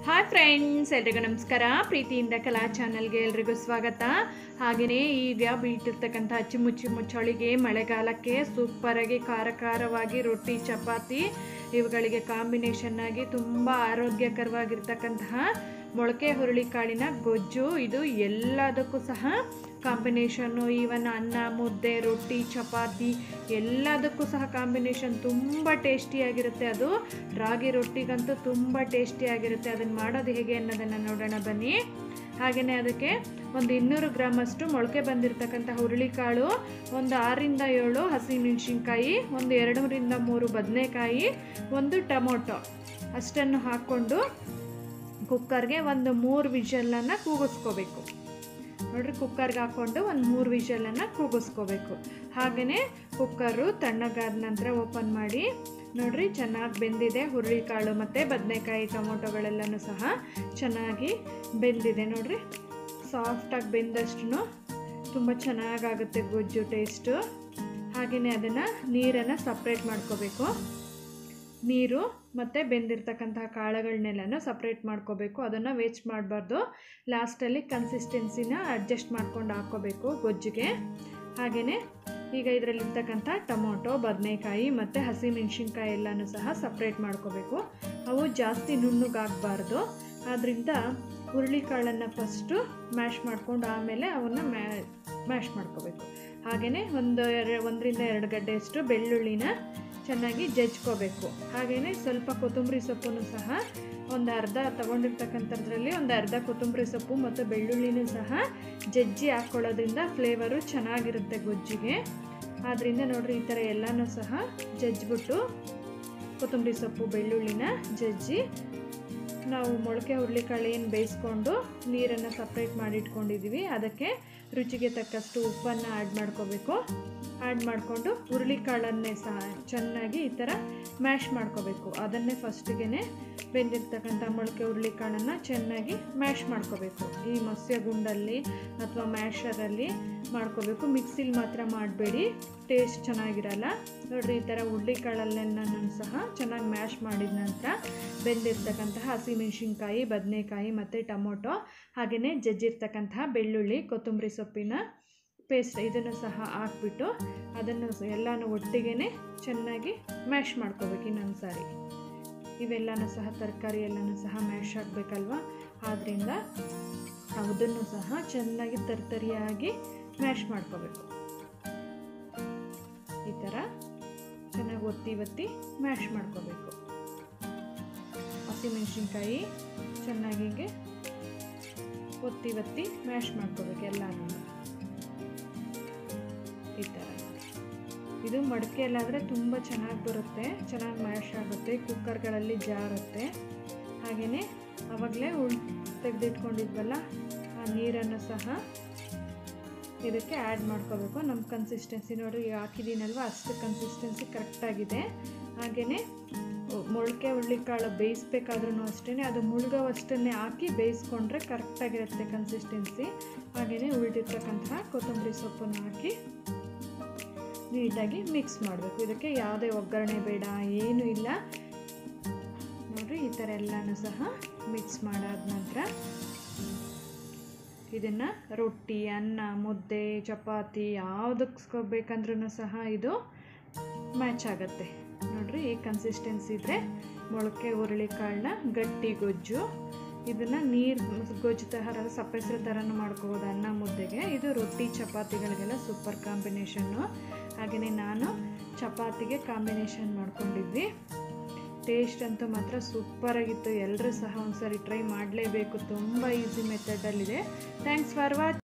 hi friends ಎಲ್ರಿಗೂ ನಮಸ್ಕಾರ ಪ್ರೀತಿಯಿಂದ ಕಲಾ ಚಾನಲ್ಗೆ ಎಲ್ರಿಗೂ ಸ್ವಾಗತ ಹಾಗೆಯೇ ಈಗ ಬಿಟ್ಟಿರ್ತಕ್ಕಂಥ ಅಚ್ಚುಮುಚ್ಚು ಮುಚ್ಚಳಿಗೆ ಮಳೆಗಾಲಕ್ಕೆ ಸೂಪರಾಗಿ ಖಾರ ಖಾರವಾಗಿ ರೊಟ್ಟಿ ಚಪಾತಿ ಇವುಗಳಿಗೆ ಕಾಂಬಿನೇಷನ್ ಆಗಿ ತುಂಬ ಆರೋಗ್ಯಕರವಾಗಿರ್ತಕ್ಕಂತಹ ಮೊಳಕೆ ಹುರುಳಿಕಾಳಿನ ಗೊಜ್ಜು ಇದು ಎಲ್ಲದಕ್ಕೂ ಸಹ ಕಾಂಬಿನೇಷನ್ನು ಈವನ್ ಅನ್ನ ಮುದ್ದೆ ರೊಟ್ಟಿ ಚಪಾತಿ ಎಲ್ಲದಕ್ಕೂ ಸಹ ಕಾಂಬಿನೇಷನ್ ತುಂಬ ಟೇಸ್ಟಿಯಾಗಿರುತ್ತೆ ಅದು ರಾಗಿ ರೊಟ್ಟಿಗಂತೂ ತುಂಬ ಟೇಸ್ಟಿಯಾಗಿರುತ್ತೆ ಅದನ್ನು ಮಾಡೋದು ಹೇಗೆ ಅನ್ನೋದನ್ನು ನೋಡೋಣ ಬನ್ನಿ ಹಾಗೆಯೇ ಅದಕ್ಕೆ ಒಂದು ಇನ್ನೂರು ಗ್ರಾಮಷ್ಟು ಮೊಳಕೆ ಬಂದಿರತಕ್ಕಂಥ ಹುರುಳಿಕಾಳು ಒಂದು ಆರರಿಂದ ಏಳು ಹಸಿಮೆಣಸಿನ್ಕಾಯಿ ಒಂದು ಎರಡರಿಂದ ಮೂರು ಬದನೆಕಾಯಿ ಒಂದು ಟೊಮೊಟೊ ಅಷ್ಟನ್ನು ಹಾಕ್ಕೊಂಡು ಕುಕ್ಕರ್ಗೆ ಒಂದು ಮೂರು ವಿಷಲನ್ನು ಕೂಗಿಸ್ಕೋಬೇಕು ನೋಡ್ರಿ ಕುಕ್ಕರ್ಗೆ ಹಾಕ್ಕೊಂಡು ಒಂದು ಮೂರು ವಿಷಲನ್ನು ಕೂಗಿಸ್ಕೋಬೇಕು ಹಾಗೆಯೇ ಕುಕ್ಕರು ತಣ್ಣಗಾದ ನಂತರ ಓಪನ್ ಮಾಡಿ ನೋಡ್ರಿ ಚೆನ್ನಾಗಿ ಬೆಂದಿದೆ ಹುರುಳಿಕಾಳು ಮತ್ತು ಬದನೆಕಾಯಿ ಟೊಮೊಟೊಗಳೆಲ್ಲನೂ ಸಹ ಚೆನ್ನಾಗಿ ಬೆಂದಿದೆ ನೋಡ್ರಿ ಸಾಫ್ಟಾಗಿ ಬೆಂದಷ್ಟು ತುಂಬ ಚೆನ್ನಾಗಾಗುತ್ತೆ ಗೊಜ್ಜು ಟೇಸ್ಟು ಹಾಗೆಯೇ ಅದನ್ನು ನೀರನ್ನು ಸಪ್ರೇಟ್ ಮಾಡ್ಕೋಬೇಕು ನೀರು ಮತ್ತು ಬೆಂದಿರ್ತಕ್ಕಂತಹ ಕಾಳುಗಳನ್ನೆಲ್ಲನೂ ಸಪ್ರೇಟ್ ಮಾಡ್ಕೋಬೇಕು ಅದನ್ನು ವೇಸ್ಟ್ ಮಾಡಬಾರ್ದು ಲಾಸ್ಟಲ್ಲಿ ಕನ್ಸಿಸ್ಟೆನ್ಸಿನ ಅಡ್ಜಸ್ಟ್ ಮಾಡ್ಕೊಂಡು ಹಾಕ್ಕೋಬೇಕು ಗೊಜ್ಜಿಗೆ ಹಾಗೆಯೇ ಈಗ ಇದರಲ್ಲಿರ್ತಕ್ಕಂಥ ಟೊಮೊಟೊ ಬದನೆಕಾಯಿ ಮತ್ತು ಹಸಿಮೆಣ್ಸಿನ್ಕಾಯಿ ಎಲ್ಲನೂ ಸಹ ಸಪ್ರೇಟ್ ಮಾಡ್ಕೋಬೇಕು ಅವು ಜಾಸ್ತಿ ನುಣ್ಣಗಾಗಬಾರ್ದು ಆದ್ದರಿಂದ ಹುರುಳಿಕಾಳನ್ನು ಫಸ್ಟು ಮ್ಯಾಶ್ ಮಾಡ್ಕೊಂಡು ಆಮೇಲೆ ಅವನ್ನ ಮ್ಯಾ ಮ್ಯಾಶ್ ಮಾಡ್ಕೋಬೇಕು ಹಾಗೆಯೇ ಒಂದು ಎರ ಒಂದರಿಂದ ಎರಡು ಗಡ್ಡೆಯಷ್ಟು ಬೆಳ್ಳುಳ್ಳಿನ ಚೆನ್ನಾಗಿ ಜಜ್ಕೋಬೇಕು ಹಾಗೆಯೇ ಸ್ವಲ್ಪ ಕೊತ್ತಂಬರಿ ಸೊಪ್ಪನ್ನು ಸಹ ಒಂದು ಅರ್ಧ ತೊಗೊಂಡಿರ್ತಕ್ಕಂಥದ್ರಲ್ಲಿ ಒಂದು ಅರ್ಧ ಕೊತ್ತಂಬರಿ ಸೊಪ್ಪು ಮತ್ತು ಬೆಳ್ಳುಳ್ಳಿನೂ ಸಹ ಜಜ್ಜಿ ಹಾಕ್ಕೊಳ್ಳೋದ್ರಿಂದ ಫ್ಲೇವರು ಚೆನ್ನಾಗಿರುತ್ತೆ ಗೊಜ್ಜಿಗೆ ಆದ್ದರಿಂದ ನೋಡ್ರಿ ಈ ಥರ ಎಲ್ಲನೂ ಸಹ ಜಜ್ಜಿಬಿಟ್ಟು ಕೊತ್ತಂಬರಿ ಸೊಪ್ಪು ಬೆಳ್ಳುಳ್ಳಿನ ಜಜ್ಜಿ ನಾವು ಮೊಳಕೆ ಹುರುಳಿಕಾಳು ಏನು ಬೇಯಿಸ್ಕೊಂಡು ನೀರನ್ನು ಸಪ್ರೇಟ್ ಮಾಡಿ ಇಟ್ಕೊಂಡಿದ್ದೀವಿ ಅದಕ್ಕೆ ರುಚಿಗೆ ತಕ್ಕಷ್ಟು ಉಪ್ಪನ್ನು ಆ್ಯಡ್ ಮಾಡ್ಕೋಬೇಕು ಆ್ಯಡ್ ಮಾಡಿಕೊಂಡು ಹುರುಳಿಕಾಳನ್ನೇ ಸಹ ಚೆನ್ನಾಗಿ ಈ ಥರ ಮ್ಯಾಶ್ ಮಾಡ್ಕೋಬೇಕು ಅದನ್ನೇ ಫಸ್ಟಿಗೆ ಬೆಂದಿರ್ತಕ್ಕಂಥ ಮೊಳಕೆ ಹುರುಳಿಕಾಳನ್ನು ಚೆನ್ನಾಗಿ ಮ್ಯಾಶ್ ಮಾಡ್ಕೋಬೇಕು ಈ ಮತ್ಸ್ಯ ಗುಂಡಲ್ಲಿ ಅಥವಾ ಮ್ಯಾಶರಲ್ಲಿ ಮಾಡ್ಕೋಬೇಕು ಮಿಕ್ಸಿಲಿ ಮಾತ್ರ ಮಾಡಬೇಡಿ ಟೇಸ್ಟ್ ಚೆನ್ನಾಗಿರಲ್ಲ ನೋಡಿರಿ ಈ ಥರ ಹುರುಳಿಕಾಳಲ್ಲೆಲ್ಲನೂ ಸಹ ಚೆನ್ನಾಗಿ ಮ್ಯಾಶ್ ಮಾಡಿದ ನಂತರ ಬೆಂದಿರ್ತಕ್ಕಂತಹ ಹಸಿಮೆಣಸಿನ್ಕಾಯಿ ಬದನೆಕಾಯಿ ಮತ್ತು ಟೊಮೊಟೊ ಹಾಗೆಯೇ ಜಜ್ಜಿರ್ತಕ್ಕಂತಹ ಬೆಳ್ಳುಳ್ಳಿ ಕೊತ್ತಂಬರಿ ಸೊಪ್ಪಿನ ಪೇಸ್ಟ್ ಇದನ್ನು ಸಹ ಹಾಕ್ಬಿಟ್ಟು ಅದನ್ನು ಎಲ್ಲನೂ ಒಟ್ಟಿಗೆ ಚೆನ್ನಾಗಿ ಮ್ಯಾಶ್ ಮಾಡ್ಕೋಬೇಕು ಇನ್ನೊಂದು ಸಾರಿ ಇವೆಲ್ಲನೂ ಸಹ ತರಕಾರಿ ಎಲ್ಲನೂ ಸಹ ಮ್ಯಾಶ್ ಆಗಬೇಕಲ್ವ ಆದ್ದರಿಂದ ಅದನ್ನು ಸಹ ಚೆನ್ನಾಗಿ ತರ್ತರಿಯಾಗಿ ಮ್ಯಾಶ್ ಮಾಡ್ಕೋಬೇಕು ಈ ಥರ ಚೆನ್ನಾಗಿ ಒತ್ತಿ ಒತ್ತಿ ಮ್ಯಾಶ್ ಮಾಡ್ಕೋಬೇಕು ಹಸಿಮೆಣಸಿನ್ಕಾಯಿ ಚೆನ್ನಾಗಿ ಹೀಗೆ ಒತ್ತಿ ಒತ್ತಿ ಮ್ಯಾಶ್ ಮಾಡ್ಕೋಬೇಕು ಎಲ್ಲನೂ ಈ ಥರ ಇದು ಮಡಿಕೆಯಲ್ಲಾದರೆ ತುಂಬ ಚೆನ್ನಾಗಿ ಬರುತ್ತೆ ಚೆನ್ನಾಗಿ ಮ್ಯಾಶ್ ಆಗುತ್ತೆ ಕುಕ್ಕರ್ಗಳಲ್ಲಿ ಜಾರುತ್ತೆ ಹಾಗೆಯೇ ಆವಾಗಲೇ ಉಳ್ ತೆಗೆದಿಟ್ಕೊಂಡಿದ್ವಲ್ಲ ಆ ನೀರನ್ನು ಸಹ ಇದಕ್ಕೆ ಆ್ಯಡ್ ಮಾಡ್ಕೋಬೇಕು ನಮ್ಮ ಕನ್ಸಿಸ್ಟೆನ್ಸಿ ನೋಡಿ ಈಗ ಹಾಕಿದ್ದೀನಲ್ವ ಅಷ್ಟು ಕನ್ಸಿಸ್ಟೆನ್ಸಿ ಕರೆಕ್ಟಾಗಿದೆ ಹಾಗೆಯೇ ಮೊಳಕೆ ಹುಳ್ಳಿಕಾಳು ಬೇಯಿಸ್ಬೇಕಾದ್ರೂ ಅಷ್ಟೇ ಅದು ಮುಳುಗೋವಷ್ಟನ್ನೇ ಹಾಕಿ ಬೇಯಿಸ್ಕೊಂಡ್ರೆ ಕರೆಕ್ಟಾಗಿರುತ್ತೆ ಕನ್ಸಿಸ್ಟೆನ್ಸಿ ಹಾಗೆಯೇ ಉಳಿದಿರ್ತಕ್ಕಂತಹ ಕೊತ್ತಂಬರಿ ಸೊಪ್ಪನ್ನು ಹಾಕಿ ನೀಟಾಗಿ ಮಿಕ್ಸ್ ಮಾಡಬೇಕು ಇದಕ್ಕೆ ಯಾವುದೇ ಒಗ್ಗರಣೆ ಬೇಡ ಏನೂ ಇಲ್ಲ ನೋಡಿರಿ ಈ ಥರ ಎಲ್ಲನೂ ಸಹ ಮಿಕ್ಸ್ ಮಾಡಾದ ನಂತರ ಇದನ್ನು ರೊಟ್ಟಿ ಅನ್ನ ಮುದ್ದೆ ಚಪಾತಿ ಯಾವುದಕ್ಕೆ ಬೇಕಂದ್ರೂ ಸಹ ಇದು ಮ್ಯಾಚ್ ಆಗುತ್ತೆ ನೋಡಿರಿ ಈ ಕನ್ಸಿಸ್ಟೆನ್ಸಿ ಇದ್ದರೆ ಮೊಳಕೆ ಹುರುಳಿಕಾಳನ್ನ ಗಟ್ಟಿ ಗೊಜ್ಜು ಇದನ್ನು ನೀರು ಗೊಜ್ಜು ಥರ ಸಪ್ಪೆಸರು ಥರನೂ ಮಾಡ್ಕೋಬೋದು ಅನ್ನ ಮುದ್ದೆಗೆ ಇದು ರೊಟ್ಟಿ ಚಪಾತಿಗಳಿಗೆಲ್ಲ ಸೂಪರ್ ಕಾಂಬಿನೇಷನ್ನು ಹಾಗೆಯೇ ನಾನು ಚಪಾತಿಗೆ ಕಾಂಬಿನೇಷನ್ ಮಾಡ್ಕೊಂಡಿದ್ವಿ ಟೇಸ್ಟ್ ಅಂತೂ ಮಾತ್ರ ಸೂಪರಾಗಿತ್ತು ಎಲ್ಲರೂ ಸಹ ಒಂದ್ಸರಿ ಟ್ರೈ ಮಾಡಲೇಬೇಕು ತುಂಬ ಈಸಿ ಮೆಥಡಲ್ಲಿದೆ ಥ್ಯಾಂಕ್ಸ್ ಫಾರ್ ವಾಚ್